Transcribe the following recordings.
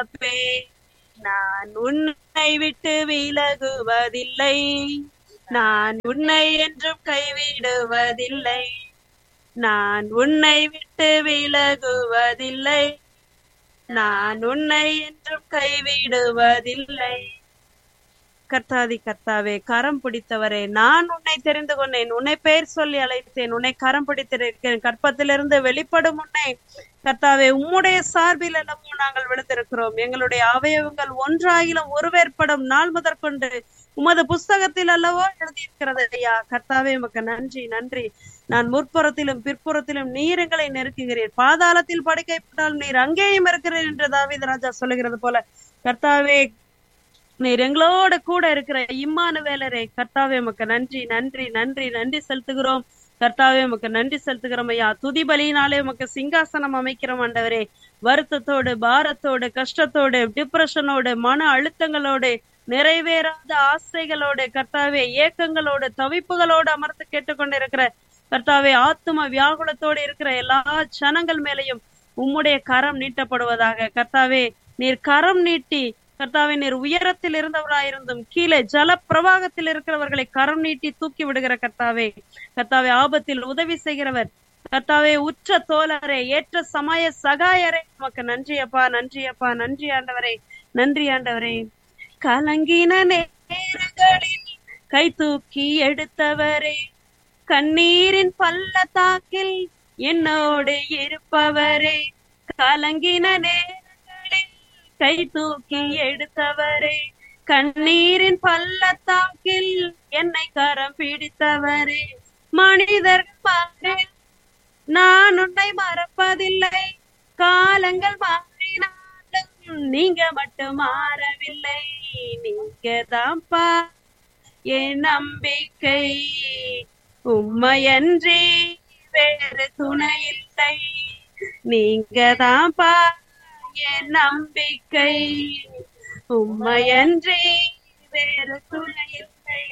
காப்பே நான் உன்னை விட்டு விலகுவதில்லை நான் உன்னை என்றும் கைவிடுவதில்லை நான் உன்னை விட்டு விலகுவதில்லை நான் உன்னை என்றும் கைவிடுவதில்லை கர்த்தாதி கர்த்தாவே கரம் பிடித்தவரே நான் உன்னை தெரிந்து கொண்டேன் உன்னை பெயர் சொல்லி அழைத்தேன் உன்னை கரம் பிடித்திருக்கிறேன் கற்பத்திலிருந்து வெளிப்படும் உன்னை கர்த்தாவே உம்முடைய சார்பில் அல்லவோ நாங்கள் விழுந்திருக்கிறோம் எங்களுடைய அவயவங்கள் ஒன்றாகிலும் ஒருவேற்படும் நாள் முதற்கொண்டு உமது புஸ்தகத்தில் அல்லவோ எழுதியிருக்கிறது ஐயா கர்த்தாவே உமக்கு நன்றி நன்றி நான் முற்புறத்திலும் பிற்புறத்திலும் நீர் எங்களை நெருக்குகிறீர் பாதாளத்தில் படுக்கைப்பட்டால் நீர் அங்கேயும் இருக்கிறீர் என்று தாவீது ராஜா சொல்லுகிறது போல கர்த்தாவே நீர் எங்களோட கூட இருக்கிற இம்மான வேலரே கர்த்தாவே உமக்கு நன்றி நன்றி நன்றி நன்றி செலுத்துகிறோம் கர்த்தாவே உமக்கு நன்றி செலுத்துகிறோம் ஐயா துதி பலியினாலே உமக்கு சிங்காசனம் அமைக்கிறோம் ஆண்டவரே வருத்தத்தோடு பாரத்தோடு கஷ்டத்தோடு டிப்ரெஷனோடு மன அழுத்தங்களோடு நிறைவேறாத ஆசைகளோடு கர்த்தாவே ஏக்கங்களோடு தவிப்புகளோடு அமர்ந்து கேட்டுக்கொண்டிருக்கிற கர்த்தாவே ஆத்தும வியாகுலத்தோடு இருக்கிற எல்லா ஜனங்கள் மேலையும் உம்முடைய கரம் நீட்டப்படுவதாக கர்த்தாவே நீர் கரம் நீட்டி கர்த்தாவே நீர் உயரத்தில் இருந்தவராயிருந்தும் கீழே ஜல பிரவாகத்தில் இருக்கிறவர்களை கரம் நீட்டி தூக்கி விடுகிற கர்த்தாவே கர்த்தாவே ஆபத்தில் உதவி செய்கிறவர் கர்த்தாவே உற்ற தோழரே ஏற்ற சமய சகாயரே உமக்கு நன்றி அப்பா நன்றி அப்பா நன்றி ஆண்டவரே நன்றி ஆண்டவரே கலங்கின நேரங்களில் கை தூக்கி எடுத்தவரே கண்ணீரின் பள்ளத்தாக்கில் என்னோடு இருப்பவரே கலங்கின நேரங்களில் கை தூக்கி எடுத்தவரே கண்ணீரின் பள்ளத்தாக்கில் என்னை கரம் பிடித்தவரே மனிதர்கள் மாறே நான் உன்னை மறப்பதில்லை காலங்கள் மாறினாலும் நீங்க மட்டும் மாறவில்லை நீங்க தான்ப்பா என் நம்பிக்கை உண்மையன்றி வேறு துணை இல்லை நீங்க தான்ப்பா என் நம்பிக்கை உண்மையன்றி வேறு துணை இல்லை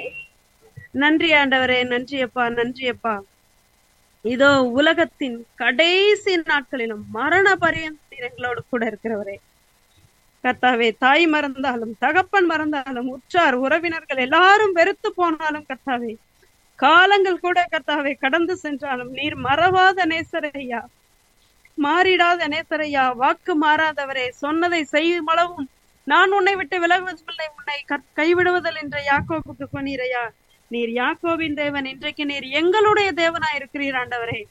நன்றி ஆண்டவரே நன்றி அப்பா நன்றி அப்பா இதோ உலகத்தின் கடைசி நாட்களிலும் மரண பரியந்தம் எங்களோடு கூட இருக்கிறவரே கர்த்தாவே தாய் மறந்தாலும் தகப்பன் மறந்தாலும் உற்றார் உறவினர்கள் எல்லாரும் வெறுத்து போனாலும் கர்த்தாவே காலங்கள் கூட கர்த்தாவே கடந்து சென்றாலும் நீர் மறவாத நேசரையா மாறிடாத நேசரையா வாக்கு மாறாதவரே சொன்னதை செய்யும் அளவும் நான் உன்னை விட்டு விலகுவதில்லை உன்னை கற்- கைவிடுவதில் என்ற யாக்கோபுக்கு கொனீரையா நீர் யாக்கோபின் தேவன் இன்றைக்கு நீர் எங்களுடைய தேவனா இருக்கிறீர் ஆண்டவரே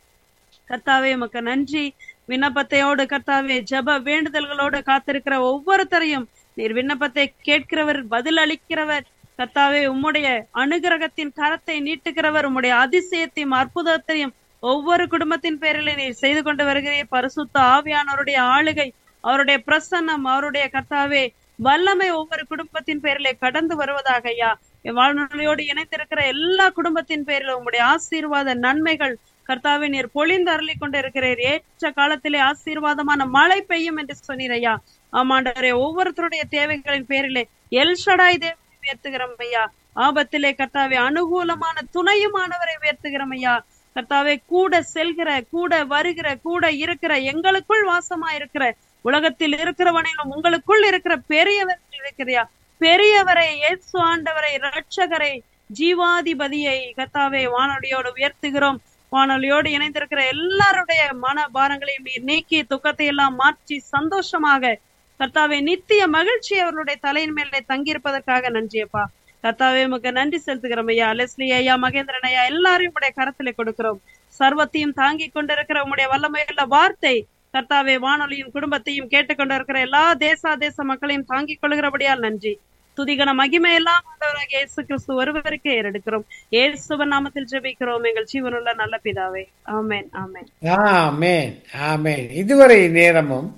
கர்த்தாவே உமக்கு நன்றி விண்ணப்பத்தையோடு கர்த்தாவே ஜெப வேண்டுதல்களோடு காத்திருக்கிற ஒவ்வொருத்தரையும் நீர் விண்ணப்பத்தை கேட்கிறவர் பதில் அளிக்கிறவர் கர்த்தாவே உம்முடைய அனுகிரகத்தின் கரத்தை நீட்டுகிறவர் உம்முடைய அதிசயத்தையும் அற்புதத்தையும் ஒவ்வொரு குடும்பத்தின் பேரிலே நீர் செய்து கொண்டு வருகிறீர் பரிசுத்த ஆவியானவருடைய ஆளுகை அவருடைய பிரசன்னம் அவருடைய கர்த்தாவே வல்லமை ஒவ்வொரு குடும்பத்தின் பேரிலே கடந்து வருவதாக ஐயா வாழ்நிலையோடு இணைந்திருக்கிற எல்லா குடும்பத்தின் பேரிலும் உம்முடைய ஆசீர்வாத நன்மைகள் கர்த்தாவே நீர் பொழிந்து அருளி கொண்டு இருக்கிறீர் ஏற்ற காலத்திலே ஆசீர்வாதமான மழை பெய்யும் என்று சொன்னீர் ஐயா ஆமாண்டவரே ஒவ்வொருத்தருடைய தேவைகளின் பேரிலே எல்ஷடாய் தேவனை உயர்த்துகிறோம் ஐயா ஆபத்திலே கர்த்தாவே அனுகூலமான துணையுமானவரை உயர்த்துகிறோம் ஐயா கர்த்தாவே கூட செல்கிற கூட வருகிற கூட இருக்கிற எங்களுக்குள் வாசமா இருக்கிற உலகத்தில் இருக்கிறவனையும் உங்களுக்குள் இருக்கிற பெரியவர் இருக்கிறியா பெரியவரை இயேசு ஆண்டவரை இரட்சகரை ஜீவாதிபதியை கர்த்தாவே வானொலியோடு உயர்த்துகிறோம் வானொலியோடு இணைந்திருக்கிற எல்லாருடைய மன பாரங்களையும் நீர் நீக்கி துக்கத்தை எல்லாம் மாற்றி சந்தோஷமாக கர்த்தாவே நித்திய மகிழ்ச்சி அவர்களுடைய தலையின் மேலே தங்கியிருப்பதற்காக நன்றியப்பா கர்த்தாவே உமக்கு நன்றி செலுத்துகிறோம் ஐயா லெஸ்லி ஐயா மகேந்திரன் ஐயா எல்லாரையும் உடைய கரத்திலே கொடுக்கிறோம் சர்வத்தையும் தாங்கி கொண்டிருக்கிற உம்முடைய வல்லமையுள்ள வார்த்தை கர்த்தாவே வானொலியும் குடும்பத்தையும் கேட்டுக்கொண்டிருக்கிற எல்லா தேசா தேச மக்களையும் தாங்கிக் கொள்கிறபடியால் நன்றி துதிகன மகிமை எல்லாம் ஆண்டவராகிய இயேசு கிறிஸ்து ஒருவருக்கே ஏறெடுக்கிறோம் இயேசுவன் நாமத்தில் ஜெபிக்கிறோம் எங்கள் ஜீவனுள்ள நல்ல பிதாவே ஆமென் ஆமென் ஆமேன் ஆமேன் இதுவரை நேரமும்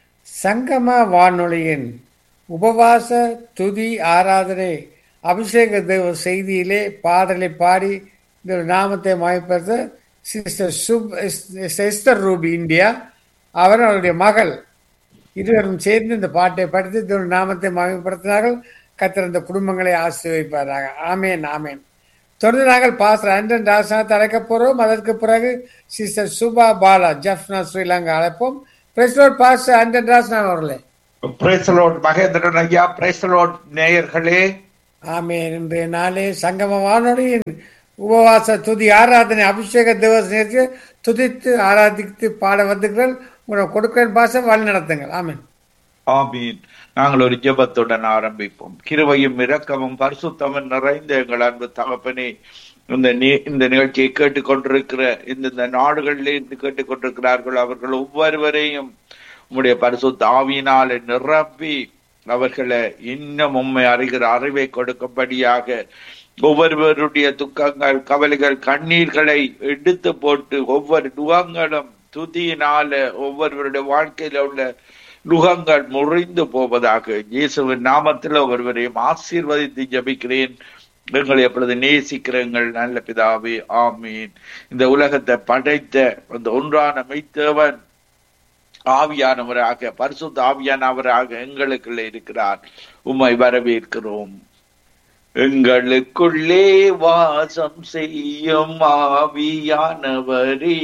சங்கம வானொலியின் உபவாச துதி ஆராதனை அபிஷேக தேவ செய்தியிலே பாடலை பாடி இந்த நாமத்தை மயப்படுத்த சிஸ்டர் சுப் சிஸ்டர் ரூபி இந்தியா அவர் அவருடைய மகள் இருவரும் சேர்ந்து இந்த பாட்டை படித்து இந்த நாமத்தை மயப்படுத்தினார்கள் கத்திர இந்த குடும்பங்களை ஆசீர்வதிப்பாராக ஆமேன் ஆமேன் தொடர்ந்து நாங்கள் பாஸ்டர் ஆண்டன் ராசனாத் அழைக்க போறோம் அதற்கு பிறகு சிஸ்டர் சுபா பாலா ஜப்னா ஸ்ரீலங்கா அழைப்போம் பிரசிடோட் பாஸ்டர் ஆண்டன் ராசனா அவர்களே பிரேசலோட் மகேந்திரன் ஐயா பிரேசலோட் நேயர்களே ஆமென் இன்றைய நாளே சங்கம வானொலியின் உபவாச துதி ஆராதனை அபிஷேக தேவசனத்தை துதித்து ஆராதித்து பாட வந்துங்கள் உங்களை கொடுக்கிறேன் பாச வழி நடத்துங்கள் ஆமென் ஆமீன் நாங்கள் ஒரு ஜெபத்துடன் ஆரம்பிப்போம் கிருபையும் இரக்கமும் பரிசுத்தமும் நிறைந்த எங்கள் அன்பு தகப்பனே இந்த நி- இந்த நிகழ்ச்சியை கேட்டுக்கொண்டிருக்கிற இந்த இந்த நாடுகளில் இருந்து கேட்டுக்கொண்டிருக்கிறார்கள் அவர்கள் ஒவ்வொருவரையும் உம்முடைய பரிசுத்த ஆவியினாலே நிரப்பி அவர்களை இன்னும் உண்மை அறிகிற அறிவை கொடுக்கும்படியாக ஒவ்வொருவருடைய துக்கங்கள் கவலைகள் கண்ணீர்களை எடுத்து போட்டு ஒவ்வொரு நுகங்களும் துதியினால ஒவ்வொருவருடைய வாழ்க்கையில உள்ள நுகங்கள் முறிந்து போவதாக இயேசுவின் நாமத்தில் ஒருவரையும் ஆசீர்வதித்து ஜெபிக்கிறேன் எங்களை எப்பொழுது நேசிக்கிற எங்கள் நல்ல பிதாவே ஆமீன் இந்த உலகத்தை படைத்த அந்த ஒன்றான மெய்த்தேவன் ஆவியானவராக பரிசுத்த ஆவியானவராக எங்களுக்குள்ள இருக்கிறார் உம்மை வரவேற்கிறோம் எங்களுக்குள்ளே வாசம் செய்யும் ஆவியானவரே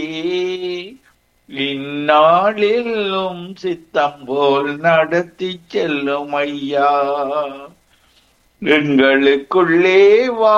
இந்நாளிலும் சித்தம் போல் நடத்தி செல்லும் ஐயா எங்களுக்குள்ளே வா